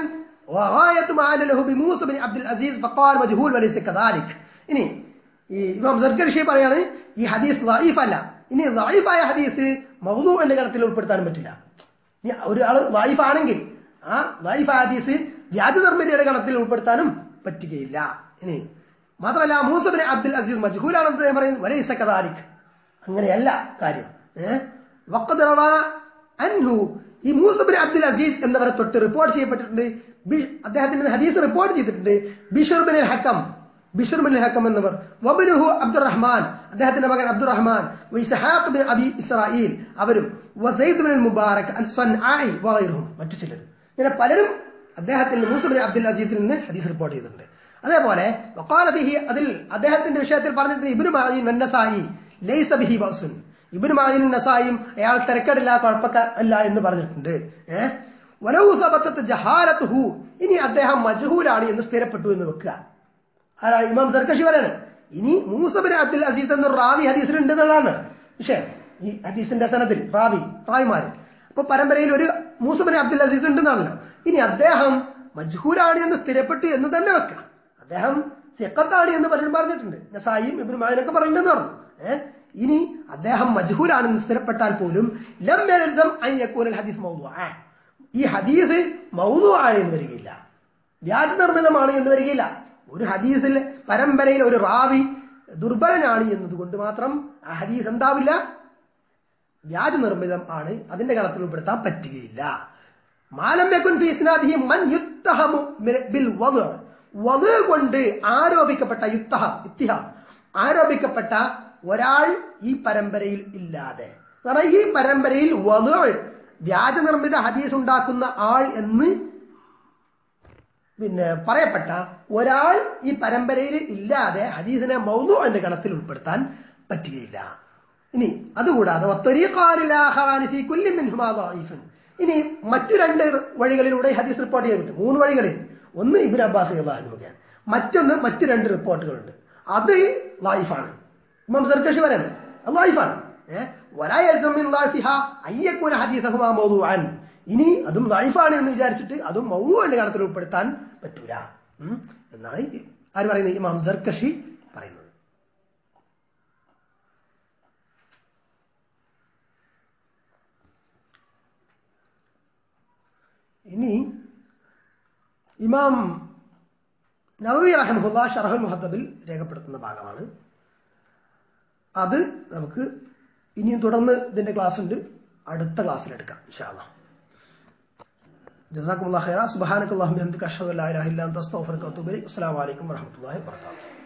وغايه ما عاد له بموسى بن عبد العزيز فقال مجهول وليس كذلك ഇനി ഈ ഇമാം സർക്കർഷി പറയാണ് ഈ ഹദീസ് ലൈഫ് അല്ല ഇനി ലൈഫായ ഹദീസ് മൗദു എന്ന ഗണത്തിൽ ഉൾപ്പെടുത്താനും പറ്റില്ല ഇനി ഒരാൾ ലൈഫ് ആണെങ്കിൽ ആ ലൈഫ് ഹദീസ് വ്യാജ നിർമ്മിതിയുടെ ഗണത്തിൽ ഉൾപ്പെടുത്താനും പറ്റുകയില്ല ഇനി മാത്രമല്ല മൂസബിന് അബ്ദുൽ അസീസ് മജ്ഹൂലാണെന്ന് ഞാൻ പറയുന്നത് വലൈസ കദാലിക് അങ്ങനെയല്ല കാര്യം ഏഹ് വഖദ് റവാ അൻഹു ഈ മൂസബിൻ അബ്ദുൽ അസീസ് എന്നവരെ തൊട്ട് റിപ്പോർട്ട് ചെയ്യപ്പെട്ടിട്ടുണ്ട് ബി- അദ്ദേഹത്തിന്റെ ഹദീസ് റിപ്പോർട്ട് ചെയ്തിട്ടുണ്ട് ബിഷർ ബിൻ ഹക്കം ബിഷർ ബിൻ ഹക്കം എന്നവർ വബനുഹു അബ്ദുറഹ്മാൻ അദ്ദേഹത്തിന്റെ മകൻ അബ്ദുറഹ്മാൻ വൈസഹാഖ് ബിൻ അബി ഇസ്രായേൽ അവരും വസൈദ് ബിൻ മുബാറക് അൽ സ്വൻആഇ വഗൈറുഹും മറ്റു ചിലരും ഇങ്ങനെ പലരും അദ്ദേഹത്തിന്റെ മൂസബിൻ അബ്ദുൽ അസീസിൽ നിന്ന് ഹദീസ് റിപ്പോർട്ട് ചെയ്തിട്ടുണ്ട് അതേപോലെ വഖാല ഫിഹി അതിൽ അദ്ദേഹത്തിന്റെ വിഷയത്തിൽ പറഞ്ഞിട്ടുണ്ട് ഇബ്നു മാഈൻ വന്നസായി ലൈസ ബിഹി ബഅസുൻ ഇബ്നു മാഈൻ നസായിയും അയാൾ തിരക്കേടില്ല കുഴപ്പക്ക അല്ല എന്ന് പറഞ്ഞിട്ടുണ്ട് ഏഹ് വലൗ സബത്തത്ത് ജഹാലത്തുഹു ഇനി അദ്ദേഹം മജ്ഹൂലാണ് എന്ന് സ്ഥിരപ്പെട്ടു എന്ന് വെക്കുക ആരാ ഇമാം സർക്കഷി പറയാണ് ഇനി മൂസബിൻ അബ്ദുൽ അസീസ് എന്നൊരു റാവി ഹദീസിൽ ഉണ്ട് എന്നുള്ളതാണ് വിഷയം ഈ ഹദീസിന്റെ സനത്തിൽ റാവി റാവിമാര് അപ്പൊ പരമ്പരയിൽ ഒരു മൂസബിൻ അബ്ദുൽ അസീസ് ഉണ്ടെന്നാണല്ലോ ഇനി അദ്ദേഹം മജ്ഹൂലാണ് എന്ന് സ്ഥിരപ്പെട്ടു എന്ന് തന്നെ വെക്കാം അദ്ദേഹം ഫിഖത്താണ് എന്ന് പലരും പറഞ്ഞിട്ടുണ്ട് നസായിയും ഇബ്നു മായനൊക്കെ പറഞ്ഞിട്ടുണ്ടെന്ന് പറഞ്ഞു ഏഹ് ഇനി അദ്ദേഹം മജ്ഹൂലാണെന്ന് സ്ഥിരപ്പെട്ടാൽ പോലും ലം യൽസം അൻ യകൂന ഹദീസ് മൗദൂഅ ഈ ഹദീസ് മൗദൂഅ എന്ന് വരികയില്ല വ്യാജ നിർമ്മിതമാണ് എന്ന് വരികയില്ല ഒരു ഹദീസിൽ പരമ്പരയിൽ ഒരു റാവി ദുർബലനാണ് എന്നതുകൊണ്ട് മാത്രം ആ ഹദീസ് എന്താവില്ല വ്യാജ നിർമ്മിതം ആണ് അതിന്റെ ഗണത്തിൽ ഉൾപ്പെടുത്താൻ പറ്റുകയില്ല മാലം യകുൻ ഫീ ഇസ്നാദിഹി മൻ യുത്തഹമു മിന- ബിൽ വദ് വദ് കൊണ്ട് ആരോപിക്കപ്പെട്ട യുത്തഹം ഇത്തിഹാം ആരോപിക്കപ്പെട്ട ഒരാൾ ഈ പരമ്പരയിൽ ഇല്ലാതെ കാരണം ഈ പരമ്പരയിൽ വദ് വ്യാജ നിർമ്മിത ഹദീസ് ഉണ്ടാക്കുന്ന ആൾ എന്ന് പിന്നെ പറയപ്പെട്ട ഒരാൾ ഈ പരമ്പരയിൽ ഇല്ലാതെ ഹദീസിനെ മൗന്നു എന്ന ഗണത്തിൽ ഉൾപ്പെടുത്താൻ പറ്റുകയില്ല ഇനി അതുകൂടാതെ വത്തൊരീഖാനിലാഹാനി ഫീ കുല്ലി മിൻഹുമാ ളഈഫുൻ. ഇനി മറ്റു രണ്ട് വഴികളിലൂടെ ഈ ഹദീസ് റിപ്പോർട്ട് ചെയ്തിട്ടുണ്ട് മൂന്ന് വഴികളിൽ ഒന്ന് ഇബിൻ അബ്ബാസ് മുഖേന മറ്റൊന്ന് മറ്റു രണ്ട് റിപ്പോർട്ടുകളുണ്ട് അത് ലൈഫാണ് ഇമാം സർക്കഷി പറയുന്നത് അത് ലൈഫാണ് ഏഹ് വലാ യൽസം മിൻ ളാഫിഹാ അയ്യക്കുന ഹദീസഹുമാ മൗദൂഅൻ ഇനി അതും ലൈഫാണ് എന്ന് വിചാരിച്ചിട്ട് അതും മൗദൂഅന്റെ ഗണത്തിൽ ഉൾപ്പെടുത്താൻ പറ്റൂല ഉം. എന്നാണ് ഈ- ആര് പറയുന്നത് ഇമാം സർക്കഷി പറയുന്നത് ഇനി ഇമാം നവവി റഹമുല്ല ഷറഹുൽ മുഹദ്ദബിൽ രേഖപ്പെടുത്തുന്ന ഭാഗമാണ് അത് നമുക്ക് ഇനിയും തുടർന്ന് ഇതിന്റെ ക്ലാസ് ഉണ്ട് അടുത്ത ക്ലാസ്സിൽ എടുക്കാം ഇൻഷാല്ലാ ജസാക്കുമുല്ലാ ഖൈറ സുബ്ഹാനക്കല്ലാഹു ബിഹംദിക അഷ്ഹദു അല്ലാ ഇലാഹ ഇല്ല അൻത അസ്തഗ്ഫിറുക വഅത്തുബു ഇലൈക് അസ്സലാമു അലൈക്കും വറഹ്മത്തുള്ളാഹി വബറകാതുഹു